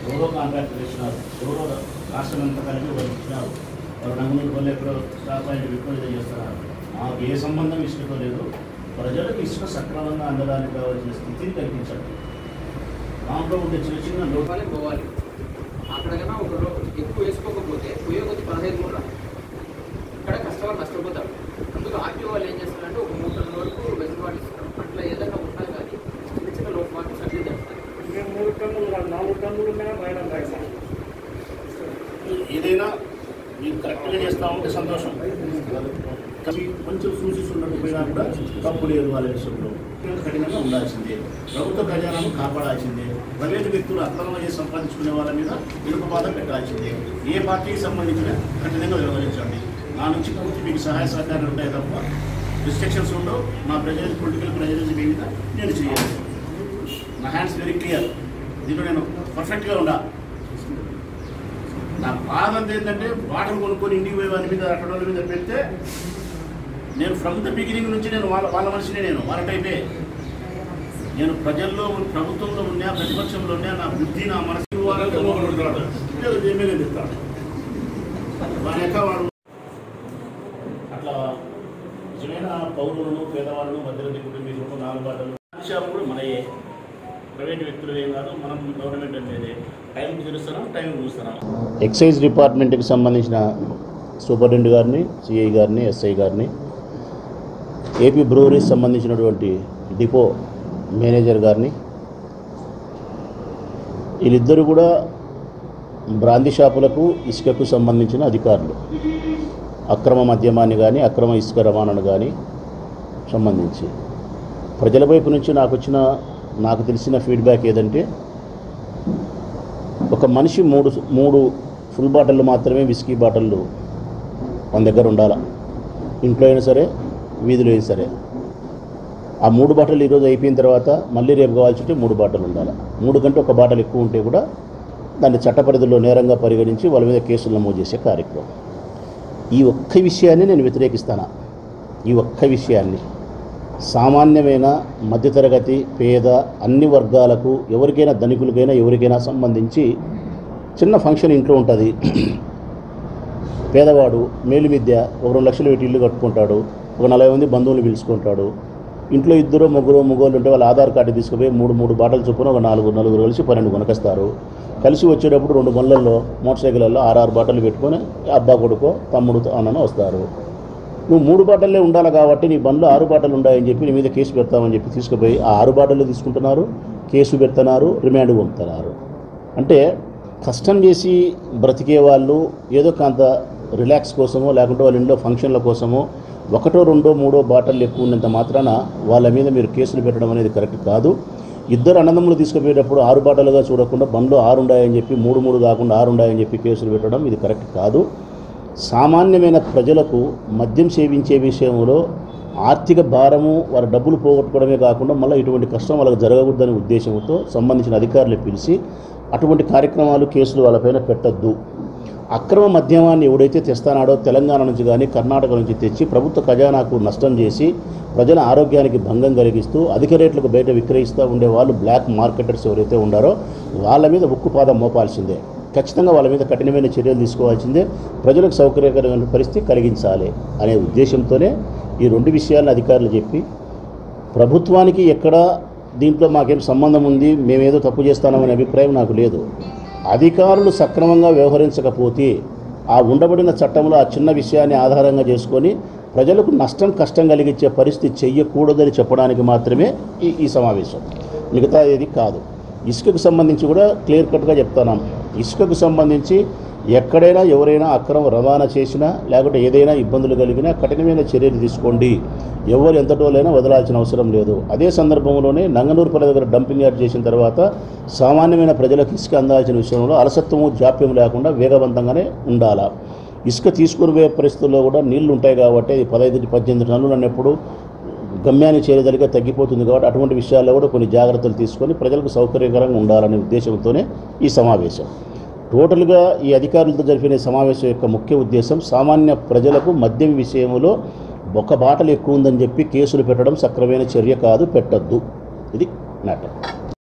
ఎవరో కాంట్రాక్టర్ ఇచ్చినారు ఎవరో రాష్ట్రం అంతా కలిపి వాళ్ళు ఇచ్చినారు వాళ్ళు నంగునూరు వల్ల ఎక్కడో స్టాఫ్ ఆయన విపరీతం చేస్తున్నారు మాకు ఏ సంబంధం ఇసుకతో లేదు ప్రజలకు ఇసుక సక్రమంగా అందడానికి కావాల్సిన స్థితిని కల్పించండి దాంట్లో ఉండే చిన్న చిన్న లోపాలు పోవాలి పోవాలి అక్కడ కన్నా ఒక రో- ఎక్కువ వేసుకోకపోతే పోయే కొద్ది పదహైదు కూడా రాదు. ఇక్కడ కస్టమర్ నష్టపోతాడు అందుకు ఆర్టీఓ వాళ్ళు ఏం చేస్తారంటే ఒక మూడు టన్నుల వరకు వెసులుబాటు ఇస్తారు అట్లా ఏదైనా ఉంటాయి కానీ చిన్న చిన్న లోపాలు సర్జరీ చేస్తారు మేము మూడు టన్నులు కాదు నాలుగు టన్నులు మీద రాయడం రాయిస్తాం ఏదైనా మీరు కరెక్ట్గా చేస్తా ఉంటే సంతోషం కానీ కొంచెం సూచి ఉండకపోయినా కూడా తప్పు లేదు వాళ్ళ విషయంలో కఠినంగా ఉండాల్సిందే ప్రభుత్వ ఖజానాను కాపాడాల్సిందే ప్రైవేటు వ్యక్తులు అక్రమంగా చేసి సంపాదించుకునే వాళ్ళ మీద ఇరుకుపాదం పెట్టాల్సిందే ఏ పార్టీకి సంబంధించిన కఠినంగా వ్యవహరించండి నా నుంచి పూర్తి మీకు సహాయ సహకారాలు ఉంటాయి తప్ప రిస్ట్రిక్షన్స్ ఉండవు నా ప్రజలు పొలిటికల్ ప్రెజర్స్ మీద నేను చేయాలి నా హ్యాండ్స్ వెరీ క్లియర్ దీంట్లో నేను పర్ఫెక్ట్గా ఉండా నా బాధ అంతా ఏంటంటే బాటలు కొనుక్కొని ఇంటికి పోయి వారి మీద అక్కడ వాళ్ళ మీద పెడితే నేను ఫ్రమ్ ద బిగినింగ్ నుంచి నేను వాళ్ళ వాళ్ళ మనిషినే నేను వాళ్ళ టైపే నేను ప్రజల్లో ఉన్న- ప్రభుత్వంలో ఉన్నా ప్రతిపక్షంలో ఉన్నా నా బుద్ధి నా మనసు వాళ్ళకి ఒకడు ఉంటాడు. లేదు, ఎమ్మెల్యే ఇస్తాడు వారి యొక్క వాడు అట్లా నిజమైన పౌరులను పేదవాళ్ళను మధ్యలో కుటుంబీకులను నాలుగు బాటలు షాప్ కూడా మనయే ప్రైవేట్ వ్యక్తులు ఏం కాదు మనం గవర్నమెంట్ అనేది టైం తెలుస్తున్నాం టైం చూస్తున్నాం ఎక్సైజ్ డిపార్ట్మెంట్కి సంబంధించిన సూపరింటెండెంట్ గారిని సిఐ గారిని ఎస్ఐ గారిని ఏపీ బ్రూవరీస్ సంబంధించినటువంటి డిపో మేనేజర్ గారిని వీళ్ళిద్దరూ కూడా బ్రాంతి షాపులకు ఇసుకకు సంబంధించిన అధికారులు అక్రమ మద్యమాన్ని కానీ అక్రమ ఇసుక రవాణాను కానీ సంబంధించి ప్రజల వైపు నుంచి నాకు వచ్చిన నాకు తెలిసిన ఫీడ్బ్యాక్ ఏదంటే ఒక మనిషి మూడు మూడు ఫుల్ బాటిళ్ళు మాత్రమే విస్కీ బాటిళ్ళు మన దగ్గర ఉండాలి ఇంట్లో అయినా సరే వీధిలో అయినా సరే ఆ మూడు బాటిల్ ఈరోజు అయిపోయిన తర్వాత మళ్ళీ రేపు కావాల్సి ఉంటే మూడు బాటిల్ ఉండాలి మూడు కంటే ఒక బాటిల్ ఎక్కువ ఉంటే కూడా దాన్ని చట్టపరిధిలో నేరంగా పరిగణించి వాళ్ళ మీద కేసులు నమోదు చేసే కార్యక్రమం ఈ ఒక్క విషయాన్ని నేను వ్యతిరేకిస్తాను ఈ ఒక్క విషయాన్ని సామాన్యమైన మధ్యతరగతి పేద అన్ని వర్గాలకు ఎవరికైనా ధనికులకైనా ఎవరికైనా సంబంధించి చిన్న ఫంక్షన్ ఇంట్లో ఉంటుంది పేదవాడు మేలు మిద్య ఒక రెండు లక్షలు పెట్టి ఇల్లు కట్టుకుంటాడు ఒక నలభై మంది బంధువులు పిలుచుకుంటాడు ఇంట్లో ఇద్దరు ముగ్గురు ముగ్గురు ఉంటే వాళ్ళ ఆధార్ కార్డు తీసుకుపోయి మూడు మూడు బాటలు చొప్పున ఒక నాలుగు నలుగురు కలిసి పన్నెండు కొనకొస్తారు కలిసి వచ్చేటప్పుడు రెండు బండ్లలో మోటార్ సైకిళ్ళల్లో ఆరు ఆరు బాటలు పెట్టుకొని అబ్బా కొడుకో తమ్ముడు అన్నను వస్తారు నువ్వు మూడు బాటలే ఉండాలి కాబట్టి నీ బండ్లో ఆరు బాటలు ఉన్నాయని చెప్పి నీ మీద కేసు పెడతామని చెప్పి తీసుకుపోయి ఆ ఆరు బాటలు తీసుకుంటున్నారు కేసు పెడుతున్నారు రిమాండ్ పంపుతున్నారు అంటే కష్టం చేసి బ్రతికే వాళ్ళు ఏదో కొంత రిలాక్స్ కోసమో లేకుంటే వాళ్ళ ఇంట్లో ఫంక్షన్ల కోసమో ఒకటో రెండో మూడో బాటలు ఎక్కువ ఉన్నంత మాత్రాన వాళ్ళ మీద మీరు కేసులు పెట్టడం అనేది కరెక్ట్ కాదు ఇద్దరు అన్నదమ్ములు తీసుకుపోయేటప్పుడు ఆరు బాటలుగా చూడకుండా బండ్లు ఆరు ఉన్నాయని చెప్పి మూడు మూడు కాకుండా ఆరు ఉన్నాయని చెప్పి కేసులు పెట్టడం ఇది కరెక్ట్ కాదు సామాన్యమైన ప్రజలకు మద్యం సేవించే విషయంలో ఆర్థిక భారము వారి డబ్బులు పోగొట్టుకోవడమే కాకుండా మళ్ళీ ఇటువంటి కష్టం వాళ్ళకి జరగకూడదనే ఉద్దేశంతో సంబంధించిన అధికారులు పిలిచి అటువంటి కార్యక్రమాలు కేసులు వాళ్ళపైన పెట్టద్దు అక్రమ మద్యమాన్ని ఎవడైతే తెస్తానాడో తెలంగాణ నుంచి కానీ కర్ణాటక నుంచి తెచ్చి ప్రభుత్వ ఖజానాకు నష్టం చేసి ప్రజల ఆరోగ్యానికి భంగం కలిగిస్తూ అధిక రేట్లకు బయట విక్రయిస్తూ ఉండే వాళ్ళు బ్లాక్ మార్కెటర్స్ ఎవరైతే ఉండారో వాళ్ళ మీద ఉక్కుపాదం మోపాల్సిందే ఖచ్చితంగా వాళ్ళ మీద కఠినమైన చర్యలు తీసుకోవాల్సిందే ప్రజలకు సౌకర్యకరమైన పరిస్థితి కలిగించాలి అనే ఉద్దేశంతోనే ఈ రెండు విషయాలను అధికారులు చెప్పి ప్రభుత్వానికి ఎక్కడ దీంట్లో మాకేం సంబంధం ఉంది మేమేదో తప్పు చేస్తామనే అభిప్రాయం నాకు లేదు అధికారులు సక్రమంగా వ్యవహరించకపోతే ఆ ఉండబడిన చట్టంలో ఆ చిన్న విషయాన్ని ఆధారంగా చేసుకొని ప్రజలకు నష్టం కష్టం కలిగించే పరిస్థితి చెయ్యకూడదని చెప్పడానికి మాత్రమే ఈ ఈ సమావేశం మిగతా ఏది కాదు ఇసుకకు సంబంధించి కూడా క్లియర్ కట్గా చెప్తున్నాం ఇసుకకు సంబంధించి ఎక్కడైనా ఎవరైనా అక్రమ రవాణా చేసినా లేకుంటే ఏదైనా ఇబ్బందులు కలిగినా కఠినమైన చర్యలు తీసుకోండి ఎవరు ఎంత డోలైనా వదలాల్సిన అవసరం లేదు అదే సందర్భంలోనే నంగనూరుపల్లి దగ్గర డంపింగ్ యార్డ్ చేసిన తర్వాత సామాన్యమైన ప్రజలకు ఇసుక అందాల్సిన విషయంలో అలసత్వము జాప్యం లేకుండా వేగవంతంగానే ఉండాలా ఇసుక తీసుకుని పోయే పరిస్థితుల్లో కూడా నీళ్లు ఉంటాయి కాబట్టి అది పదహైదు పద్దెనిమిది టన్నులు అన్నప్పుడు గమ్యాన్ని చేరేదలిగా తగ్గిపోతుంది కాబట్టి అటువంటి విషయాల్లో కూడా కొన్ని జాగ్రత్తలు తీసుకొని ప్రజలకు సౌకర్యకరంగా ఉండాలనే ఉద్దేశంతోనే ఈ సమావేశం టోటల్గా ఈ అధికారులతో జరిపిన ఈ సమావేశం యొక్క ముఖ్య ఉద్దేశం సామాన్య ప్రజలకు మద్యం విషయంలో ఒక బాటలు ఎక్కువ ఉందని చెప్పి కేసులు పెట్టడం సక్రమైన చర్య కాదు పెట్టద్దు ఇది మ్యాటర్